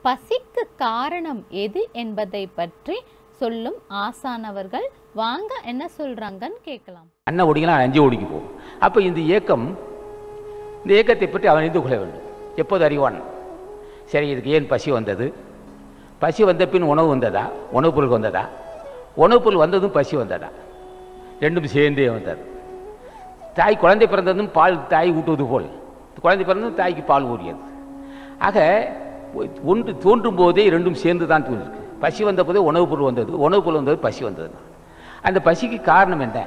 பசிக்கு காரணம் எது என்பதை பற்றி சொல்லும் ஆசானவர்கள் வாங்க என்ன சொல்றாங்கன்னு கேட்கலாம் அண்ணன் ஓடிக்கலாம் அஞ்சு ஓடிக்கு போகும் அப்போ இந்த இயக்கம் இந்த இயக்கத்தை பற்றி அவன் அறிந்து கொள்ள வேண்டும் எப்போது அறிவான் சரி இதுக்கு ஏன் பசி வந்தது பசி வந்த பின் உணவு வந்ததா உணவுப் பொருள் வந்ததா உணவுப் பொருள் வந்ததும் பசி வந்ததா ரெண்டும் சேர்ந்தே வந்தது தாய் குழந்தை பிறந்ததும் பால் தாய் ஊட்டுவது போல் குழந்தை பிறந்ததும் தாய்க்கு பால் ஊறியது ஆக ஒன்று தோன்றும் போதே ரெண்டும் சேர்ந்து தான் தோன்றிருக்கு பசி வந்த போதே உணவுப் பொருள் வந்தது உணவுப் பொருள் வந்தது பசி வந்தது அந்த பசிக்கு காரணம் என்ன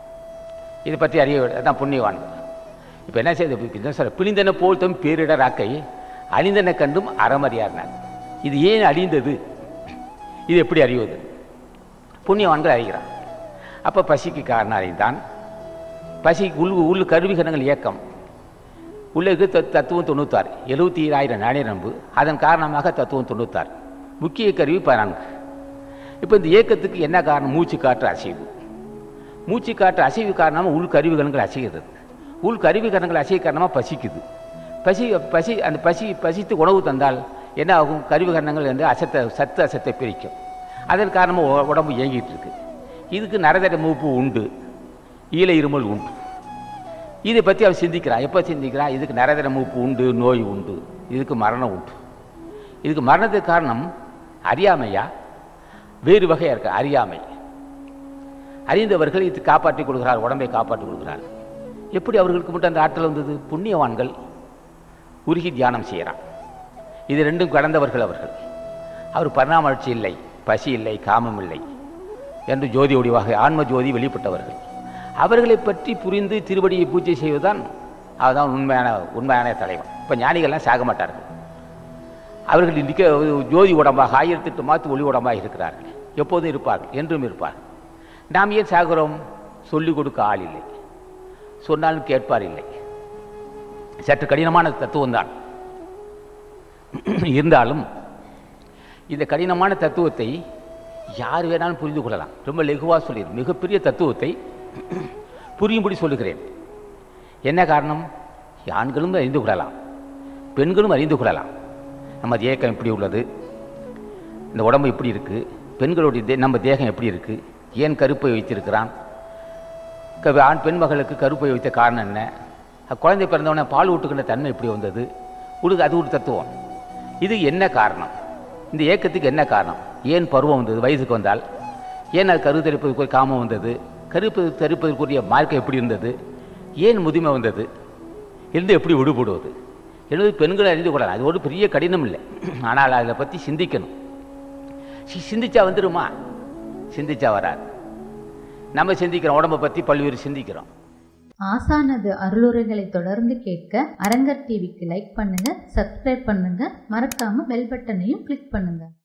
இதை பற்றி அறிய வேண்டும். அதான் புண்ணியவான் இப்போ என்ன செய்யுது சார் பிழிந்தன போல் தம் பேரிடர் ஆக்கை அழிந்தன கண்டும் அறமறியார்னார் இது ஏன் அழிந்தது இது எப்படி அறிவது புண்ணியவான்கள் அறிகிறான் அப்போ பசிக்கு காரணம் அறிந்தான் பசிக்கு உள் உள் கருவிகரணங்கள் இயக்கம் உள்ளுக்கு த- தத்துவம் தொண்ணூத்தாறு எழுபத்தி ஈராயிரம் நாணயரம்பு அதன் காரணமாக தத்துவம் தொண்ணூத்தாறு முக்கிய கருவி பதினான்கு இப்போ இந்த இயக்கத்துக்கு என்ன காரணம் மூச்சு காற்று அசைவு மூச்சு காற்று அசைவு காரணமாக உள் கருவிகரணங்கள் அசைகிறது உள் கருவிகரணங்கள் அசைவு காரணமாக பசிக்குது பசி பசி அந்த பசி பசித்து உணவு தந்தால் என்ன ஆகும் கருவிகரணங்கள் வந்து அசத்தை சத்து அசத்தை பிரிக்கும் அதன் காரணமாக உ- உடம்பு இயங்கிட்டு இருக்கு இதுக்கு நரதர மூப்பு உண்டு ஈழ இருமல் உண்டு இதை பற்றி அவன் சிந்திக்கிறான் எப்போ சிந்திக்கிறான் இதுக்கு நரதர மூப்பு உண்டு நோய் உண்டு இதுக்கு மரணம் உண்டு இதுக்கு மரணத்துக்கு காரணம் அறியாமையா வேறு வகையாக இருக்கு அறியாமை அறிந்தவர்கள் இது காப்பாற்றி கொடுக்கிறார் உடம்பை காப்பாற்றி கொடுக்கிறார் எப்படி அவர்களுக்கு மட்டும் அந்த ஆற்றல் வந்தது புண்ணியவான்கள் உருகி தியானம் செய்கிறான் இது ரெண்டும் கடந்தவர்கள் அவர்கள் அவர் பரிணாமழ்ச்சி இல்லை பசி இல்லை காமம் இல்லை என்று ஜோதி ஒடிவாக ஆன்ம ஜோதி வெளிப்பட்டவர்கள் அவர்களை பற்றி புரிந்து திருவடியை பூஜை செய்வதுதான் அதுதான் உண்மையான உண்மையான தலைவன் இப்போ ஞானிகள்லாம் சாக மாட்டார்கள் அவர்கள் நிற்க ஜோதி உடம்பாக ஆயிரத்தி எட்டு மாத்து ஒளி உடம்பாக இருக்கிறார்கள் எப்போதும் இருப்பார்கள் என்றும் இருப்பார்கள் நாம் ஏன் சாகிறோம் சொல்லிக் கொடுக்க ஆள் இல்லை சொன்னாலும் கேட்பார் இல்லை சற்று கடினமான தத்துவம் தான் இருந்தாலும் இந்த கடினமான தத்துவத்தை யார் வேணாலும் புரிந்து கொள்ளலாம் ரொம்ப லெகுவாக சொல்லிடு மிகப்பெரிய தத்துவத்தை புரியும்படி சொல்லுகிறேன் என்ன காரணம் ஆண்களும் அறிந்து கொள்ளலாம் பெண்களும் அறிந்து கொள்ளலாம் நம்ம இயக்கம் எப்படி உள்ளது இந்த உடம்பு எப்படி இருக்குது பெண்களுடைய தே நம்ம தேகம் எப்படி இருக்குது ஏன் கருப்பை வைத்திருக்கிறான் க- ஆண் பெண் மகளுக்கு கருப்பை வைத்த காரணம் என்ன அஹ் குழந்தை பிறந்தவொடனே பால் ஊட்டுக்கின்ற தன்மை எப்படி வந்தது உடுக்கு அது ஒரு தத்துவம் இது என்ன காரணம் இந்த ஏக்கத்துக்கு என்ன காரணம் ஏன் பருவம் வந்தது வயதுக்கு வந்தால் ஏன் அது கரு தரிப்பதற்கு காமம் வந்தது கருப்பு தரிப்பதற்குரிய மார்க்கம் எப்படி இருந்தது ஏன் முதுமை வந்தது இருந்து எப்படி விடுபடுவது என்பது பெண்கள் அறிந்து கொள்ளலாம் அது ஒரு பெரிய கடினம் இல்லை ஆனால் அதை பற்றி சிந்திக்கணும் சி- சிந்திச்சா வந்துருமா சிந்திச்சா வராது நம்ம சிந்திக்கிறோம் உடம்பை பற்றி பல்வேறு சிந்திக்கிறோம் ஆசானது அருளுரைகளை தொடர்ந்து கேட்க அரங்கர் டிவிக்கு லைக் பண்ணுங்க சப்ஸ்கிரைப் பண்ணுங்க மறக்காம பெல் பட்டனையும் கிளிக் பண்ணுங்க